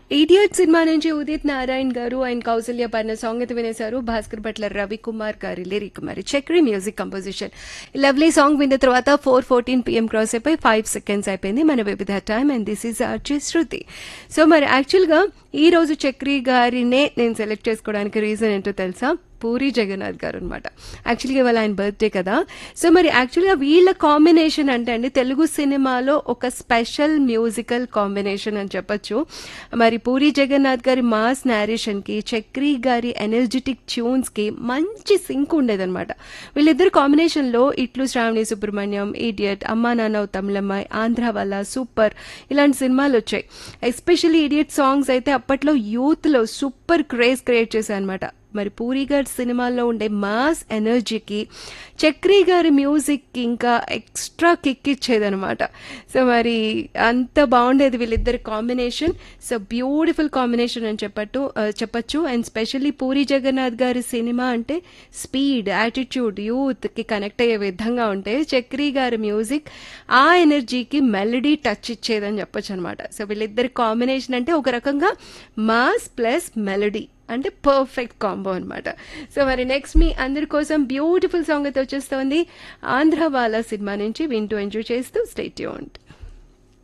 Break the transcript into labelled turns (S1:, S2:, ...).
S1: idiot cinema నుంచి ఉదిత్ నారాయణ్ గారు and Kaushalya పర్ణ song అయితే వినేశారు భాస్కర్ భట్ల రవికుమార్ గారి లిరిక్ మరి Chakri music composition lovely song విన్న తర్వాత ఫోర్ ఫోర్టీన్ పిఎం క్రాస్ అయిపోయి ఫైవ్ సెకండ్స్ అయిపోయింది మన వివిధ time and this is RJ Shruti so మరి యాక్చువల్గా ఈ రోజు చక్రి గారినే నేను సెలెక్ట్ చేసుకోవడానికి రీజన్ ఏంటో తెలుసా పూరి జగన్నాథ్ గారు అనమాట యాక్చువల్గా ఇవాళ ఆయన బర్త్డే కదా సో మరి యాక్చువల్గా వీళ్ళ కాంబినేషన్ అంటే అండి తెలుగు సినిమాలో ఒక స్పెషల్ మ్యూజికల్ కాంబినేషన్ అని చెప్పొచ్చు మరి పూరి జగన్నాథ్ గారి మాస్ నేరేషన్కి చక్రి గారి ఎనర్జెటిక్ ట్యూన్స్కి మంచి సింక్ ఉండేదన్నమాట వీళ్ళిద్దరు కాంబినేషన్లో ఇట్లు శ్రావణి సుబ్రహ్మణ్యం ఈడియట్ అమ్మా నాన్న తమిళమ్మాయి ఆంధ్ర వల్ల సూపర్ ఇలాంటి సినిమాలు వచ్చాయి ఎస్పెషల్లీ ఈడియట్ సాంగ్స్ అయితే అప్పట్లో యూత్లో సూపర్ క్రేజ్ క్రియేట్ చేశాయి అనమాట మరి పూరి గారి సినిమాల్లో ఉండే మాస్ ఎనర్జీకి చక్రి గారి మ్యూజిక్కి ఇంకా ఎక్స్ట్రా కిక్ ఇచ్చేదనమాట సో మరి అంత బాగుండేది వీళ్ళిద్దరి కాంబినేషన్ సో బ్యూటిఫుల్ కాంబినేషన్ అని చెప్పట్టు ఆ, చెప్పచ్చు అండ్ స్పెషల్లీ పూరి జగన్నాథ్ గారి సినిమా అంటే స్పీడ్ యాటిట్యూడ్ యూత్కి కనెక్ట్ అయ్యే విధంగా ఉంటే చక్రి గారి మ్యూజిక్ ఆ ఎనర్జీకి మెలడీ టచ్ ఇచ్చేదని చెప్పొచ్చు అనమాట సో వీళ్ళిద్దరి కాంబినేషన్ అంటే ఒక రకంగా మాస్ ప్లస్ మెలడీ అంటే పర్ఫెక్ట్ కాంబో అనమాట సో మరి నెక్స్ట్ మీ అందరి కోసం బ్యూటిఫుల్ సాంగ్ అయితే వచ్చేస్తుంది ఆంధ్ర వాళ్ళ సినిమా నుంచి వింటూ ఎంజాయ్ చేస్తూ స్టేట్ యూంట్